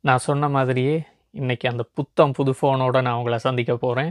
நான் சொன்ன மாதிரியே இன்னைக்கு அந்த புத்தம் புது ஃபோனோட நான் உங்களை சந்திக்க போகிறேன்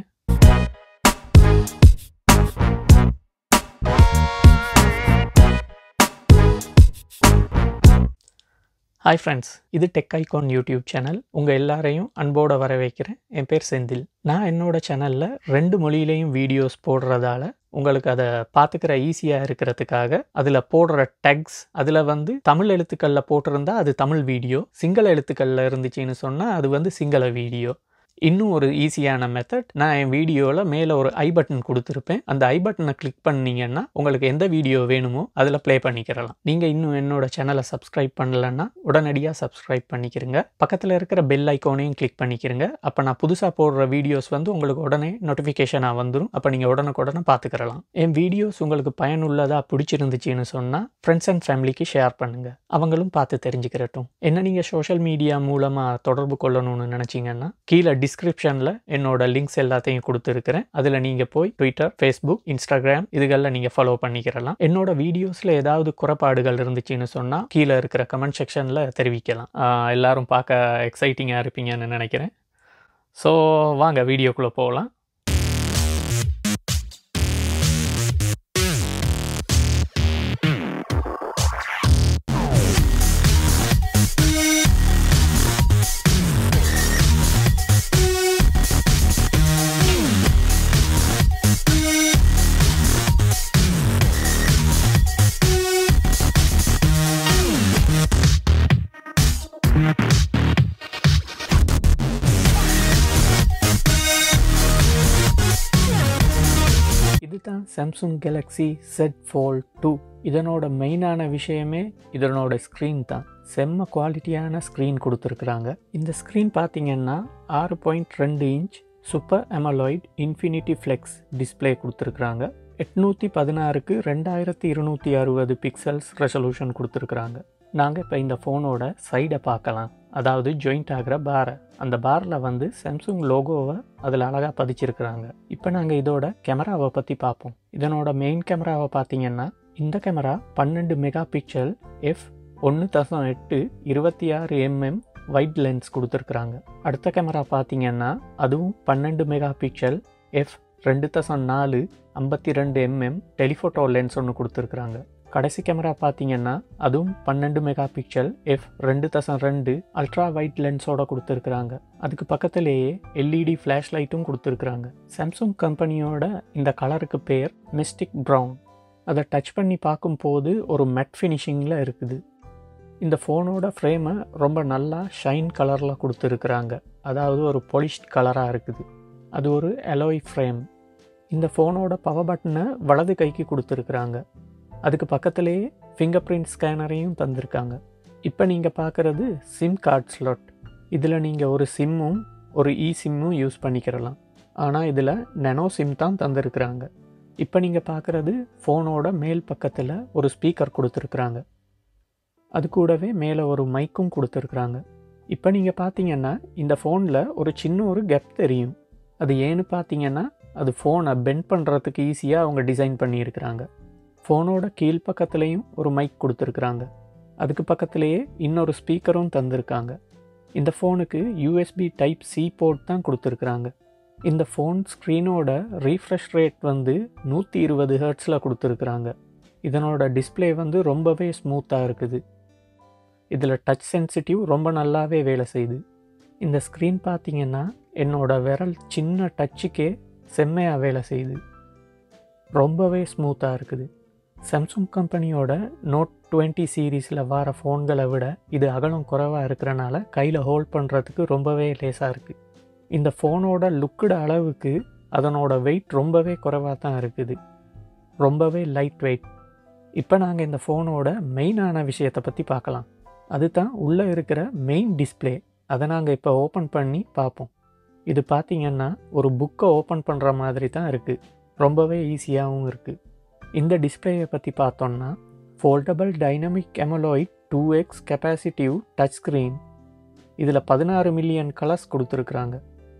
ஹாய் ஃப்ரெண்ட்ஸ் இது டெக் ஐகான் யூடியூப் சேனல் உங்கள் எல்லாரையும் அன்போடு வரவேற்கிறேன் என் பேர் செந்தில் நான் என்னோட சேனலில் ரெண்டு மொழியிலையும் வீடியோஸ் போடுறதால உங்களுக்கு அதை பார்த்துக்கிற ஈஸியாக இருக்கிறதுக்காக அதில் போடுற டெக்ஸ் அதில் வந்து தமிழ் எழுத்துக்களில் போட்டிருந்தா அது தமிழ் வீடியோ சிங்கள எழுத்துக்களில் இருந்துச்சுன்னு சொன்னால் அது வந்து சிங்கள வீடியோ இன்னும் ஒரு ஈஸியான மெத்தட் நான் என் வீடியோவில் மேலே ஒரு ஐ பட்டன் கொடுத்துருப்பேன் அந்த ஐ பட்டனை கிளிக் பண்ணீங்கன்னா உங்களுக்கு எந்த வீடியோ வேணுமோ அதில் ப்ளே பண்ணிக்கிறலாம் நீங்கள் இன்னும் என்னோட சேனலை சப்ஸ்கிரைப் பண்ணலன்னா உடனடியாக சப்ஸ்கிரைப் பண்ணிக்கிறங்க பக்கத்தில் இருக்கிற பெல் ஐக்கானையும் கிளிக் பண்ணிக்கிறங்க அப்போ நான் புதுசாக போடுற வீடியோஸ் வந்து உங்களுக்கு உடனே நோட்டிஃபிகேஷனாக வந்துடும் அப்போ நீங்கள் உடனுக்குடனே பார்த்துக்கிறலாம் என் வீடியோஸ் உங்களுக்கு பயனுள்ளதாக பிடிச்சிருந்துச்சின்னு சொன்னால் ஃப்ரெண்ட்ஸ் அண்ட் ஃபேமிலிக்கு ஷேர் பண்ணுங்கள் அவங்களும் பார்த்து தெரிஞ்சுக்கிறட்டும் என்ன நீங்கள் சோஷியல் மீடியா மூலமாக தொடர்பு கொள்ளணும்னு நினச்சிங்கன்னா கீழே டிஸ்கிரிப்ஷனில் என்னோட லிங்க்ஸ் எல்லாத்தையும் கொடுத்துருக்கிறேன் அதில் நீங்கள் போய் ட்விட்டர் ஃபேஸ்புக் இன்ஸ்டாகிராம் இதுகளில் நீங்கள் ஃபாலோ பண்ணிக்கிறலாம் என்னோட வீடியோஸில் ஏதாவது குறைபாடுகள் இருந்துச்சுன்னு சொன்னால் கீழே இருக்கிற கமெண்ட் செக்ஷனில் தெரிவிக்கலாம் ஆஹ் எல்லாரும் பார்க்க எக்ஸைட்டிங்காக இருப்பீங்கன்னு நினைக்கிறேன் ஸோ வாங்க வீடியோக்குள்ளே போகலாம் இதுதான் Samsung Galaxy Z fold two இதனோட மெயினான விஷயமே இதனோட ஸ்க்ரீன் தான் செம்ம குவாலிட்டியான ஸ்க்ரீன் கொடுத்துருக்குறாங்க இந்த ஸ்க்ரீன் பார்த்தீங்கன்னா ஆறு பாயிண்ட் ரெண்டு inch super AMOLED infinity flex display கொடுத்துருக்குறாங்க எட்நூற்றி பதினாறுக்கு ரெண்டாயிரத்தி இருநூற்றி அறுபது பிக்சல்ஸ் ரெசல்யூஷன் கொடுத்துருக்குறாங்க நாங்கள் இப்போ இந்த ஃபோனோட சைடை பார்க்கலாம் அதாவது ஜாயிண்ட் ஆகிற பாரை அந்த பாரில் வந்து சாம்சங் லோகோவை அதில் அழகாக பதிச்சிருக்கிறாங்க இப்போ நாங்கள் இதோட கேமராவை பற்றி பார்ப்போம் இதனோட மெயின் கேமராவை பார்த்தீங்கன்னா இந்த கேமரா பன்னெண்டு மெகா பிக்சல் எஃப் ஒன்று தசம் எட்டு இருபத்தி ஆறு எம்எம் வைட் லென்ஸ் கொடுத்துருக்குறாங்க அடுத்த கேமரா பார்த்தீங்கன்னா அதுவும் பன்னெண்டு மெகா பிக்சல் எஃப் ரெண்டு தசம் நாலு ஐம்பத்தி ரெண்டு எம்எம் டெலிஃபோட்டோ லென்ஸ் ஒன்று கொடுத்துருக்குறாங்க கடைசி கேமரா பார்த்தீங்கன்னா அதுவும் பன்னெண்டு மெகா பிக்சல் எஃப் ரெண்டு தசம் ரெண்டு அல்ட்ரா வைட் லென்ஸோட கொடுத்துருக்குறாங்க அதுக்கு பக்கத்துலேயே எல்இடி ஃப்ளாஷ் லைட்டும் கொடுத்துருக்குறாங்க சாம்சங் கம்பெனியோட இந்த கலருக்கு பேர் மிஸ்டிக் ப்ரௌன் அதை டச் பண்ணி பார்க்கும்போது ஒரு மெட் ஃபினிஷிங்கில் இருக்குது இந்த ஃபோனோட ஃப்ரேமை ரொம்ப நல்லா ஷைன் கலரில் கொடுத்துருக்குறாங்க அதாவது ஒரு பொலிஷ்ட் கலராக இருக்குது அது ஒரு அலோய் ஃப்ரேம் இந்த ஃபோனோட பவர் பட்டனை வலது கைக்கு கொடுத்துருக்குறாங்க அதுக்கு பக்கத்துலேயே ஃபிங்கர் பிரிண்ட் ஸ்கேனரையும் தந்திருக்காங்க இப்போ நீங்கள் பார்க்குறது சிம் கார்ட் ஸ்லாட் இதில் நீங்கள் ஒரு சிம்மும் ஒரு இ சிம்மும் யூஸ் பண்ணிக்கிறலாம் ஆனால் இதில் நெனோ சிம் தான் தந்திருக்கிறாங்க இப்போ நீங்கள் பார்க்குறது ஃபோனோட மேல் பக்கத்தில் ஒரு ஸ்பீக்கர் கொடுத்துருக்குறாங்க அது கூடவே மேலே ஒரு மைக்கும் கொடுத்துருக்குறாங்க இப்போ நீங்கள் பார்த்தீங்கன்னா இந்த ஃபோனில் ஒரு சின்ன ஒரு கேப் தெரியும் அது ஏன்னு பார்த்தீங்கன்னா அது ஃபோனை பெண்ட் பண்ணுறதுக்கு ஈஸியாக அவங்க டிசைன் பண்ணியிருக்கிறாங்க ஃபோனோட கீழ்ப்பக்கத்துலேயும் ஒரு மைக் கொடுத்துருக்குறாங்க அதுக்கு பக்கத்துலேயே இன்னொரு ஸ்பீக்கரும் தந்திருக்காங்க இந்த ஃபோனுக்கு யூஎஸ்பி டைப் சி போர்ட் தான் கொடுத்துருக்குறாங்க இந்த ஃபோன் ஸ்க்ரீனோட ரீஃப்ரெஷ் ரேட் வந்து நூற்றி இருபது ஹர்ட்ஸில் கொடுத்துருக்குறாங்க இதனோட டிஸ்பிளே வந்து ரொம்பவே ஸ்மூத்தாக இருக்குது இதில் டச் சென்சிட்டிவ் ரொம்ப நல்லாவே வேலை செய்யுது இந்த ஸ்க்ரீன் பார்த்தீங்கன்னா என்னோட விரல் சின்ன டச்சுக்கே செம்மையாக வேலை செய்யுது ரொம்பவே ஸ்மூத்தாக இருக்குது சாம்சங் கம்பெனியோட நோட் டுவெண்ட்டி சீரீஸில் வர ஃபோன்களை விட இது அகலம் குறைவாக இருக்கிறனால கையில் ஹோல்ட் பண்ணுறதுக்கு ரொம்பவே லேசாக இருக்குது இந்த ஃபோனோட லுக்குட அளவுக்கு அதனோட வெயிட் ரொம்பவே குறைவாக தான் இருக்குது ரொம்பவே லைட் வெயிட் இப்போ நாங்கள் இந்த ஃபோனோட மெயினான விஷயத்தை பற்றி பார்க்கலாம் அதுதான் உள்ளே இருக்கிற மெயின் டிஸ்பிளே அதை நாங்கள் இப்போ ஓப்பன் பண்ணி பார்ப்போம் இது பார்த்தீங்கன்னா ஒரு புக்கை ஓப்பன் பண்ணுற மாதிரி தான் இருக்குது ரொம்பவே ஈஸியாகவும் இருக்குது இந்த டிஸ்பிளேயை பற்றி பார்த்தோம்னா foldable dynamic AMOLED two X capacitive touch screen இதில் பதினாறு மில்லியன் கலர்ஸ் கொடுத்துருக்குறாங்க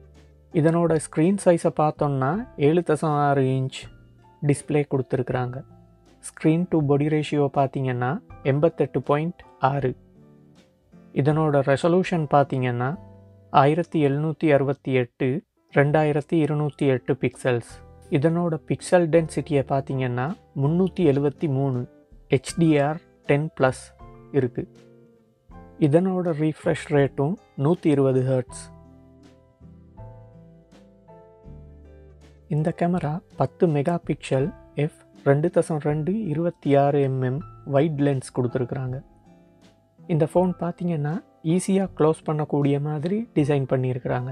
இதனோட ஸ்க்ரீன் சைஸை பார்த்தோம்னா ஏழு தசம் ஆறு இன்ச் டிஸ்பிளே கொடுத்துருக்குறாங்க ஸ்க்ரீன் டு பாடி ரேஷியோ பார்த்தீங்கன்னா எண்பத்தெட்டு பாயிண்ட் ஆறு இதனோட ரெசல்யூஷன் பார்த்தீங்கன்னா ஆயிரத்தி எழுநூற்றி அறுபத்தி எட்டு ரெண்டாயிரத்தி இருநூற்றி எட்டு பிக்சல்ஸ் இதனோட பிக்சல் டென்சிட்டியை பார்த்தீங்கன்னா முந்நூற்றி எழுபத்தி மூணு ஹெச்டிஆர் டென் ப்ளஸ் இருக்குது இதனோட ரீஃப்ரெஷ் ரேட்டும் நூற்றி இருபது ஹர்ட்ஸ் இந்த கேமரா பத்து மெகா பிக்சல் எஃப் ரெண்டு தசம் ரெண்டு இருபத்தி ஆறு எம்எம் வைட் லென்ஸ் கொடுத்துருக்குறாங்க இந்த ஃபோன் பார்த்தீங்கன்னா ஈஸியாக க்ளோஸ் பண்ணக்கூடிய மாதிரி டிசைன் பண்ணியிருக்கிறாங்க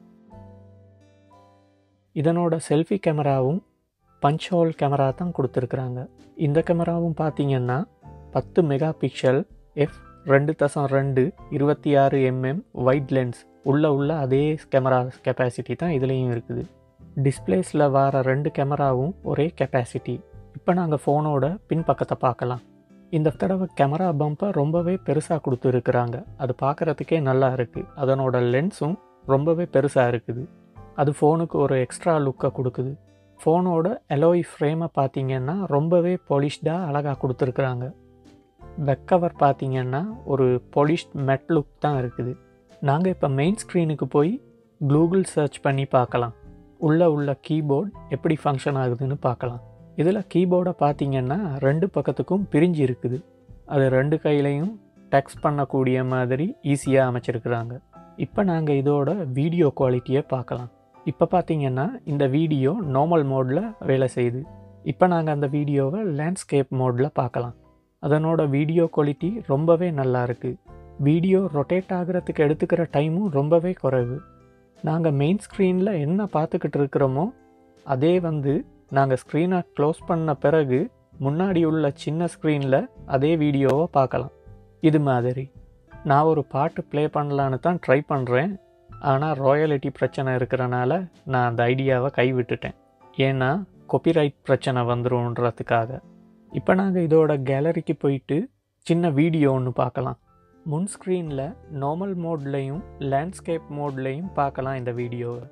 இதனோட செல்ஃபி கேமராவும் பஞ்ச் ஹோல் கேமரா தான் கொடுத்துருக்குறாங்க இந்த கேமராவும் பார்த்தீங்கன்னா பத்து மெகா பிக்சல் எஃப் ரெண்டு தசம் ரெண்டு இருபத்தி ஆறு எம்எம் வைட் லென்ஸ் உள்ள உள்ள அதே கேமரா கெப்பாசிட்டி தான் இதுலேயும் இருக்குது டிஸ்பிளேஸில் வர ரெண்டு கேமராவும் ஒரே கெப்பாசிட்டி இப்போ நாங்கள் ஃபோனோட பின்பக்கத்தை பார்க்கலாம் இந்த தடவை கேமரா பம்பை ரொம்பவே பெருசாக கொடுத்துருக்குறாங்க அது பார்க்குறதுக்கே நல்லா இருக்குது அதனோட லென்ஸும் ரொம்பவே பெருசாக இருக்குது அது ஃபோனுக்கு ஒரு எக்ஸ்ட்ரா லுக்கை கொடுக்குது ஃபோனோட எலோய் ஃப்ரேமை பார்த்தீங்கன்னா ரொம்பவே பொலிஷ்டாக அழகாக கொடுத்துருக்குறாங்க பேக் கவர் பார்த்தீங்கன்னா ஒரு பொலிஷ்ட் மெட் லுக் தான் இருக்குது நாங்கள் இப்போ மெயின் ஸ்க்ரீனுக்கு போய் கூகுள் சர்ச் பண்ணி பார்க்கலாம் உள்ளே உள்ள கீபோர்ட் எப்படி ஃபங்க்ஷன் ஆகுதுன்னு பார்க்கலாம் இதில் கீபோர்டை பார்த்தீங்கன்னா ரெண்டு பக்கத்துக்கும் பிரிஞ்சு இருக்குது அது ரெண்டு கையிலையும் டெக்ஸ்ட் பண்ணக்கூடிய மாதிரி ஈஸியாக அமைச்சிருக்கிறாங்க இப்போ நாங்கள் இதோட வீடியோ குவாலிட்டியை பார்க்கலாம் இப்போ பார்த்தீங்கன்னா இந்த வீடியோ நார்மல் மோடில் வேலை செய்யுது இப்போ நாங்கள் அந்த வீடியோவை லேண்ட்ஸ்கேப் மோடில் பார்க்கலாம் அதனோட வீடியோ குவாலிட்டி ரொம்பவே நல்லா இருக்குது வீடியோ ரொட்டேட் ஆகிறதுக்கு எடுத்துக்கிற டைமும் ரொம்பவே குறைவு நாங்கள் மெயின் ஸ்க்ரீனில் என்ன பார்த்துக்கிட்டு இருக்கிறோமோ அதே வந்து நாங்கள் ஸ்க்ரீனை க்ளோஸ் பண்ண பிறகு முன்னாடி உள்ள சின்ன ஸ்க்ரீனில் அதே வீடியோவை பார்க்கலாம் இது மாதிரி நான் ஒரு பாட்டு ப்ளே பண்ணலான்னு தான் ட்ரை பண்ணுறேன் ஆனால் ராயலிட்டி பிரச்சனை இருக்கிறனால நான் அந்த ஐடியாவை கைவிட்டுட்டேன் ஏன்னா கொப்பிரைட் பிரச்சனை வந்துரும்ன்றதுக்காக இப்போ நாங்கள் இதோட கேலரிக்கு போயிட்டு சின்ன வீடியோ ஒன்று பார்க்கலாம் முன் ஸ்க்ரீனில் நார்மல் மோட்லேயும் லேண்ட்ஸ்கேப் மோட்லேயும் பார்க்கலாம் இந்த வீடியோவை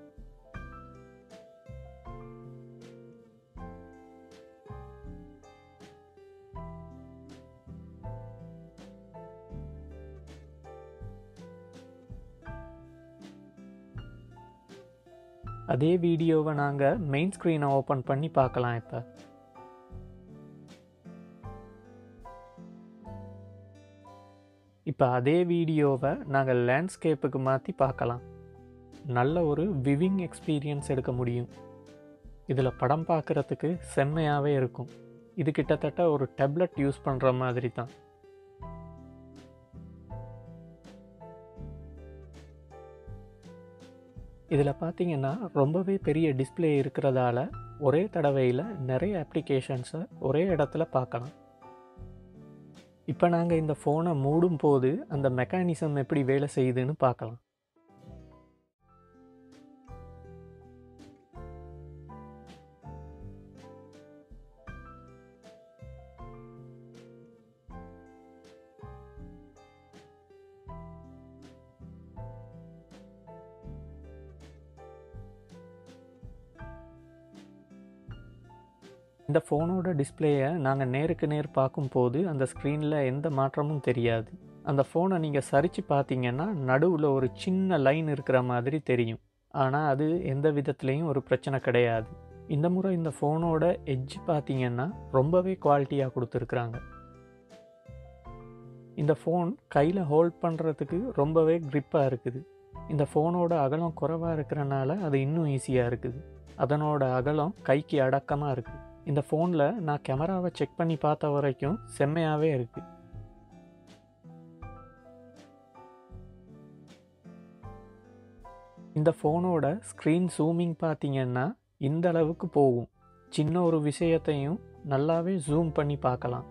அதே வீடியோவை நாங்கள் மெயின் ஸ்க்ரீனை ஓப்பன் பண்ணி பார்க்கலாம் இப்போ இப்போ அதே வீடியோவை நாங்கள் லேண்ட்ஸ்கேப்புக்கு மாற்றி பார்க்கலாம் நல்ல ஒரு விவிங் எக்ஸ்பீரியன்ஸ் எடுக்க முடியும் இதில் படம் பார்க்குறதுக்கு செம்மையாகவே இருக்கும் இது கிட்டத்தட்ட ஒரு டேப்லெட் யூஸ் பண்ணுற மாதிரி தான் இதில் பார்த்தீங்கன்னா ரொம்பவே பெரிய டிஸ்பிளே இருக்கிறதால ஒரே தடவையில் நிறைய அப்ளிகேஷன்ஸை ஒரே இடத்துல பார்க்கலாம் இப்போ நாங்கள் இந்த ஃபோனை மூடும் போது அந்த மெக்கானிசம் எப்படி வேலை செய்யுதுன்னு பார்க்கலாம் இந்த ஃபோனோட டிஸ்பிளேயை நாங்கள் நேருக்கு நேர் பார்க்கும்போது அந்த ஸ்க்ரீனில் எந்த மாற்றமும் தெரியாது அந்த ஃபோனை நீங்கள் சரித்து பார்த்தீங்கன்னா நடுவில் ஒரு சின்ன லைன் இருக்கிற மாதிரி தெரியும் ஆனால் அது எந்த விதத்துலேயும் ஒரு பிரச்சனை கிடையாது இந்த முறை இந்த ஃபோனோட எட்ஜ் பார்த்தீங்கன்னா ரொம்பவே குவாலிட்டியாக கொடுத்துருக்குறாங்க இந்த ஃபோன் கையில் ஹோல்ட் பண்ணுறதுக்கு ரொம்பவே க்ரிப்பாக இருக்குது இந்த ஃபோனோட அகலம் குறைவாக இருக்கிறனால அது இன்னும் ஈஸியாக இருக்குது அதனோட அகலம் கைக்கு அடக்கமாக இருக்குது இந்த ஃபோனில் நான் கேமராவை செக் பண்ணி பார்த்த வரைக்கும் செம்மையாகவே இருக்குது இந்த ஃபோனோட ஸ்க்ரீன் ஜூமிங் பார்த்தீங்கன்னா இந்த அளவுக்கு போகும் சின்ன ஒரு விஷயத்தையும் நல்லாவே ஜூம் பண்ணி பார்க்கலாம்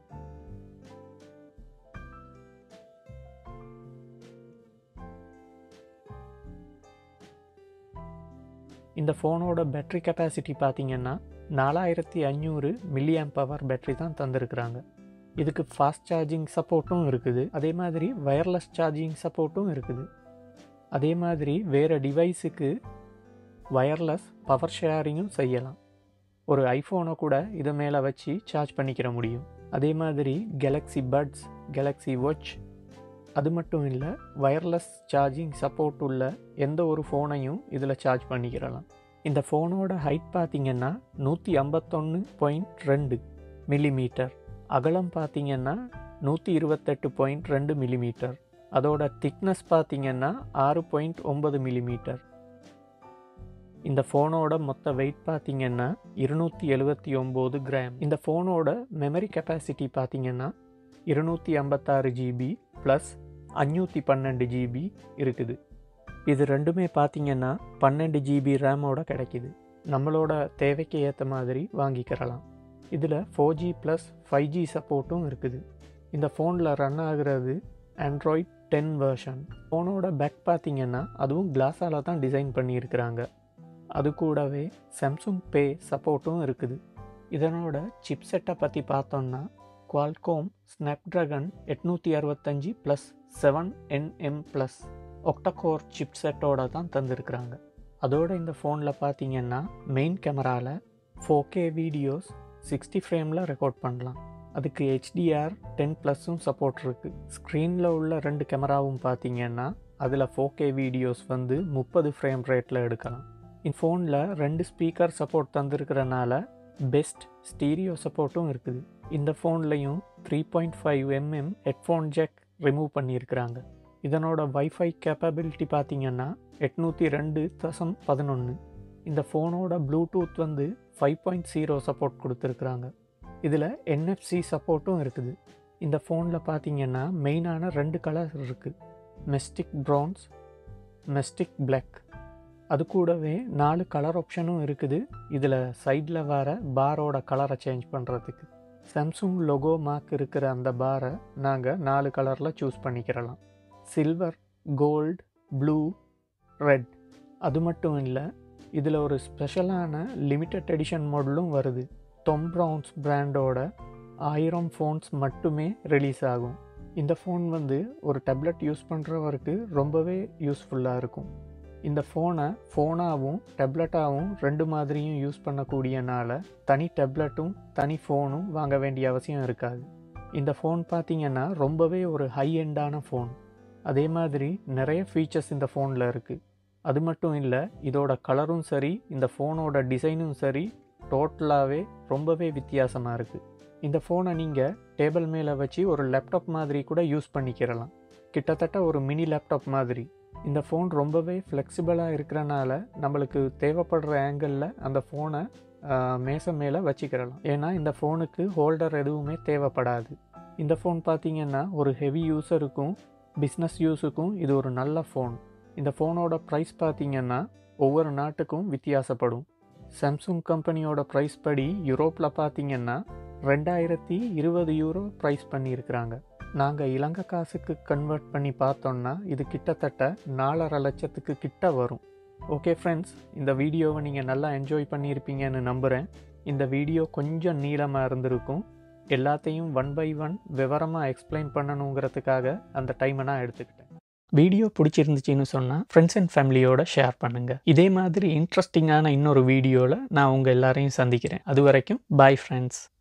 இந்த ஃபோனோட பேட்ரி கெப்பாசிட்டி பார்த்தீங்கன்னா நாலாயிரத்தி ஐநூறு மில்லியம் பவர் பேட்ரி தான் தந்திருக்கிறாங்க இதுக்கு ஃபாஸ்ட் சார்ஜிங் சப்போர்ட்டும் இருக்குது அதே மாதிரி வயர்லெஸ் சார்ஜிங் சப்போர்ட்டும் இருக்குது அதே மாதிரி வேறு டிவைஸுக்கு வயர்லெஸ் பவர் ஷேரிங்கும் செய்யலாம் ஒரு ஐஃபோனை கூட இதை மேலே வச்சு சார்ஜ் பண்ணிக்கிற முடியும் அதே மாதிரி கெலக்ஸி பட்ஸ் கெலக்ஸி வாட்ச் அது மட்டும் இல்லை வயர்லெஸ் சார்ஜிங் சப்போர்ட் உள்ள எந்த ஒரு ஃபோனையும் இதில் சார்ஜ் பண்ணிக்கிறலாம் இந்த ஃபோனோட ஹைட் பார்த்தீங்கன்னா நூற்றி ஐம்பத்தொன்று பாயிண்ட் ரெண்டு மில்லிமீட்டர் அகலம் பார்த்தீங்கன்னா நூற்றி இருபத்தெட்டு பாயிண்ட் ரெண்டு மில்லிமீட்டர் அதோட திக்னஸ் பார்த்தீங்கன்னா ஆறு பாயிண்ட் ஒன்பது மில்லிமீட்டர் இந்த ஃபோனோட மொத்த வெயிட் பார்த்தீங்கன்னா இருநூற்றி எழுபத்தி ஒம்பது கிராம் இந்த ஃபோனோட மெமரி கெப்பாசிட்டி பார்த்தீங்கன்னா இருநூற்றி ஐம்பத்தாறு ஜிபி ப்ளஸ் அஞ்சூற்றி பன்னெண்டு ஜிபி இருக்குது இது ரெண்டுமே பார்த்தீங்கன்னா பன்னெண்டு ஜிபி ரேமோட கிடைக்கிது நம்மளோட தேவைக்கு ஏற்ற மாதிரி வாங்கிக்கிறலாம் இதில் four G plus five G சப்போர்ட்டும் இருக்குது இந்த ஃபோனில் ரன் ஆகுறது ஆண்ட்ராய்ட் டென் வெர்ஷன் ஃபோனோட பேக் பார்த்தீங்கன்னா அதுவும் கிளாஸால் தான் டிசைன் பண்ணியிருக்கிறாங்க அது கூடவே சாம்சங் பே சப்போர்ட்டும் இருக்குது இதனோட சிப் செட்டை பற்றி பார்த்தோம்னா குவால்கோம் ஸ்னாப்ட்ராகன் எட்நூற்றி அறுபத்தஞ்சி plus seven nm plus octacore chip செட்டோட தான் தந்திருக்கிறாங்க அதோட இந்த ஃபோனில் பார்த்தீங்கன்னா மெயின் கேமராவில் ஃபோர் கே வீடியோஸ் சிக்ஸ்டி ஃப்ரேமில் ரெக்கார்ட் பண்ணலாம் அதுக்கு ஹெச்டிஆர் டென் ப்ளஸ்ஸும் சப்போர்ட் இருக்குது ஸ்க்ரீனில் உள்ள ரெண்டு கேமராவும் பார்த்தீங்கன்னா அதில் ஃபோர் கே வீடியோஸ் வந்து முப்பது ஃப்ரேம் ரேட்டில் எடுக்கலாம் இந்த ஃபோனில் ரெண்டு ஸ்பீக்கர் சப்போர்ட் தந்திருக்கிறனால பெஸ்ட் ஸ்டீரியோ சப்போர்ட்டும் இருக்குது இந்த ஃபோன்லையும் three point five mm headphone jack remove பண்ணியிருக்கிறாங்க இதனோட வைஃபை கேப்பபிலிட்டி பார்த்தீங்கன்னா எட்நூற்றி ரெண்டு தசம் பதினொன்று இந்த ஃபோனோட ப்ளூடூத் வந்து ஃபைவ் பாயிண்ட் ஜீரோ சப்போர்ட் கொடுத்துருக்குறாங்க இதில் என்எஃப்சி சப்போர்ட்டும் இருக்குது இந்த ஃபோனில் பார்த்தீங்கன்னா மெயினான ரெண்டு கலர் இருக்குது மெஸ்டிக் ப்ரௌன்ஸ் மெஸ்டிக் பிளாக் அது கூடவே நாலு கலர் ஆப்ஷனும் இருக்குது இதில் சைடில் வர பாரோட கலரை சேஞ்ச் பண்ணுறதுக்கு சாம்சங் லொகோ மார்க் இருக்கிற அந்த பாரை நாங்கள் நாலு கலரில் சூஸ் பண்ணிக்கிறலாம் சில்வர் கோல்டு ப்ளூ ரெட் அது மட்டும் இல்லை இதில் ஒரு ஸ்பெஷலான லிமிட்டட் எடிஷன் மாடலும் வருது டொம் ப்ரவுன்ஸ் பிராண்டோட ஆயிரம் ஃபோன்ஸ் மட்டுமே ரிலீஸ் ஆகும் இந்த ஃபோன் வந்து ஒரு டேப்லெட் யூஸ் பண்ணுறவருக்கு ரொம்பவே யூஸ்ஃபுல்லாக இருக்கும் இந்த ஃபோனை ஃபோனாகவும் டேப்லெட்டாகவும் ரெண்டு மாதிரியும் யூஸ் பண்ணக்கூடியனால தனி டேப்லெட்டும் தனி ஃபோனும் வாங்க வேண்டிய அவசியம் இருக்காது இந்த ஃபோன் பார்த்திங்கன்னா ரொம்பவே ஒரு ஹை எண்டான ஃபோன் அதே மாதிரி நிறைய ஃபீச்சர்ஸ் இந்த ஃபோனில் இருக்குது அது மட்டும் இல்லை இதோட கலரும் சரி இந்த ஃபோனோட டிசைனும் சரி டோட்டலாகவே ரொம்பவே வித்தியாசமாக இருக்குது இந்த ஃபோனை நீங்கள் டேபிள் மேலே வச்சு ஒரு லேப்டாப் மாதிரி கூட யூஸ் பண்ணிக்கிறலாம் கிட்டத்தட்ட ஒரு மினி லேப்டாப் மாதிரி இந்த ஃபோன் ரொம்பவே ஃப்ளெக்சிபிளாக இருக்கிறனால நம்மளுக்கு தேவைப்படுற ஆங்கிளில் அந்த ஃபோனை மேசை மேலே வச்சுக்கிறலாம் ஏன்னா இந்த ஃபோனுக்கு ஹோல்டர் எதுவுமே தேவைப்படாது இந்த ஃபோன் பார்த்திங்கன்னா ஒரு ஹெவி யூஸருக்கும் பிஸ்னஸ் யூஸுக்கும் இது ஒரு நல்ல ஃபோன் இந்த ஃபோனோட ப்ரைஸ் பார்த்திங்கன்னா ஒவ்வொரு நாட்டுக்கும் வித்தியாசப்படும் சாம்சங் கம்பெனியோட ப்ரைஸ் படி யூரோப்பில் பார்த்திங்கன்னா ரெண்டாயிரத்தி இருபது யூரோ ப்ரைஸ் பண்ணியிருக்கிறாங்க நாங்கள் இலங்கை காசுக்கு கன்வெர்ட் பண்ணி பார்த்தோம்னா இது கிட்டத்தட்ட நாலரை லட்சத்துக்கு கிட்ட வரும் ஓகே ஃப்ரெண்ட்ஸ் இந்த வீடியோவை நீங்கள் நல்லா என்ஜாய் பண்ணியிருப்பீங்கன்னு நம்புகிறேன் இந்த வீடியோ கொஞ்சம் நீளமாக இருந்திருக்கும் எல்லாத்தையும் ஒன் பை ஒன் விவரமாக எக்ஸ்பிளைன் பண்ணணுங்கிறதுக்காக அந்த டைமை நான் எடுத்துக்கிட்டேன் வீடியோ பிடிச்சிருந்துச்சின்னு சொன்னால் ஃப்ரெண்ட்ஸ் அண்ட் ஃபேமிலியோட ஷேர் பண்ணுங்கள் இதே மாதிரி இன்ட்ரெஸ்டிங்கான இன்னொரு வீடியோவில் நான் உங்கள் எல்லாரையும் சந்திக்கிறேன் அது வரைக்கும் பாய் ஃப்ரெண்ட்ஸ்